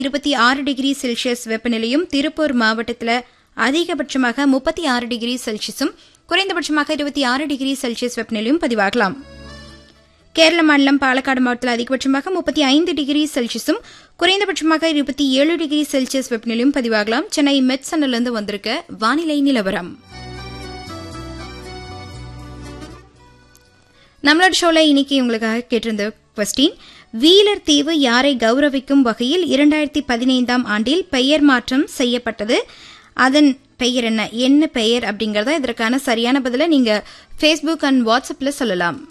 இருபத்தி ஆறு degree Celsius வெப்பநிலையும் திருப்பூர் மாவட்டத்தில் அதிகபட்சமாக முப்பத்தி ஆறு டிகிரி செல்சியஸும் குறைந்தபட்சமாக இருபத்தி ஆறு டிகிரி செல்சியஸ் வெப்பநிலையும் பதிவாகலாம் கேரள மாநிலம் பாலக்காடு மாவட்டத்தில் அதிகபட்சமாக முப்பத்தி ஐந்து டிகிரி செல்சியஸும் குறைந்தபட்சமாக இருபத்தி ஏழு டிகிரி செல்சியஸ் வெப்பநிலையும் பதிவாகலாம் சென்னை மெட்சனிலிருந்து வந்திருக்க வானிலை நிலவரம் நம்மளோட ஷோல இன்னைக்கு உங்களுக்காக கேட்டிருந்த கொஸ்டின் வீலர் தீவு யாரை கௌரவிக்கும் வகையில் இரண்டாயிரத்தி பதினைந்தாம் ஆண்டில் பெயர் மாற்றம் செய்யப்பட்டது அதன் பெயர் என்ன என்ன பெயர் அப்படிங்கறத இதற்கான சரியான பதிலை நீங்க ஃபேஸ்புக் அண்ட் வாட்ஸ்அப்ல சொல்லலாம்